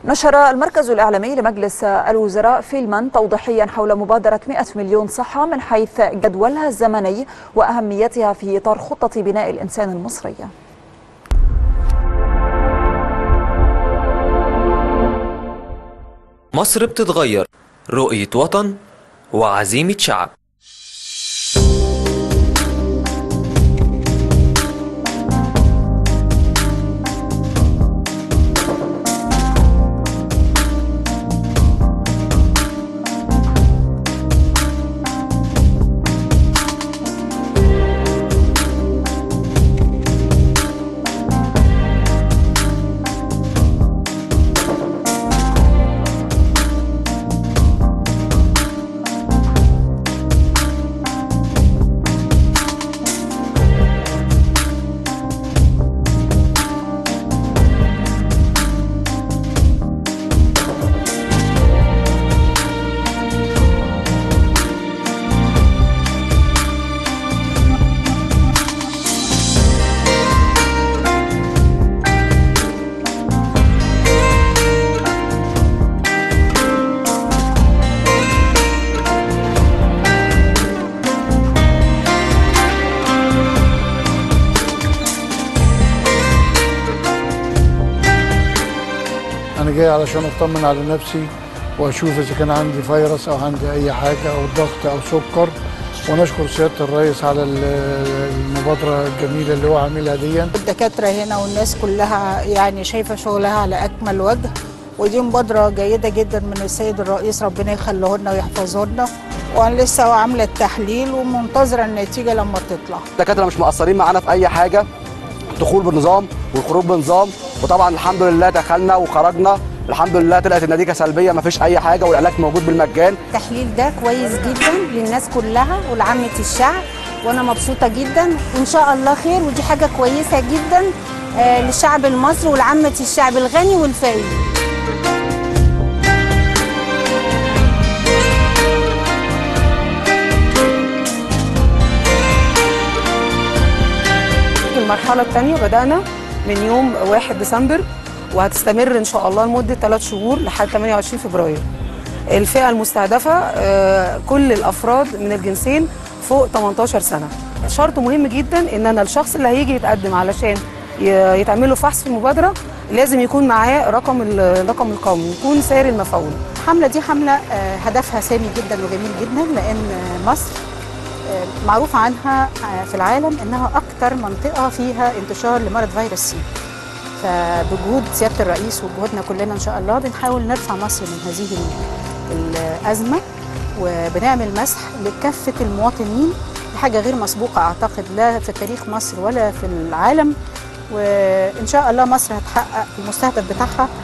نشر المركز الإعلامي لمجلس الوزراء فيلما توضيحيا حول مبادرة 100 مليون صحة من حيث جدولها الزمني وأهميتها في إطار خطة بناء الإنسان المصرية مصر بتتغير رؤية وطن وعزيمة شعب انا جاي علشان اطمن على نفسي واشوف اذا كان عندي فيروس او عندي اي حاجه او ضغط او سكر ونشكر سياده الرئيس على ال- المبادره الجميله اللي هو عاملها دي الدكاترة هنا والناس كلها يعني شايفة شغلها على أكمل وجه ودي مبادرة جيدة جدا من السيد الرئيس ربنا يخليه لنا ويحفظه لنا وأنا لسه عاملة التحليل ومنتظرة النتيجة لما تطلع الدكاتره مش مقصرين معانا في اي حاجه دخول بنظام والخروج بنظام وطبعا الحمد لله دخلنا وخرجنا الحمد لله طلعت النتيجه سلبيه ما فيش اي حاجه والعلاج موجود بالمجان التحليل ده كويس جدا للناس كلها ولعامة الشعب وانا مبسوطة جدا وان شاء الله خير ودي حاجة كويسة جدا آه، للشعب المصري ولعامة الشعب الغني والفقير المرحلة الثانية بدأنا من يوم 1 ديسمبر وهتستمر إن شاء الله لمدة 3 شهور لحد 28 فبراير. الفئة المستهدفة آه، كل الأفراد من الجنسين فوق 18 سنة. شرط مهم جدا إن أنا الشخص اللي هيجي يتقدم علشان ي- يتعمل له فحص في المبادرة لازم يكون معاه رقم ال- الرقم القومي يكون ساري المفعول. الحملة دي حملة آه، هدفها سامي جدا وجميل جدا لأن آه، مصر آه، معروف عنها آه، في العالم انها اكتر منطقه فيها انتشار لمرض فيروس سي فبجهود سياده الرئيس وجهودنا كلنا ان شاء الله بنحاول نرفع مصر من هذه ال- الازمه وبنعمل مسح لكافه المواطنين دي حاجه غير مسبوقه اعتقد لا في تاريخ مصر ولا في العالم وان شاء الله مصر هتحقق المستهدف بتاعها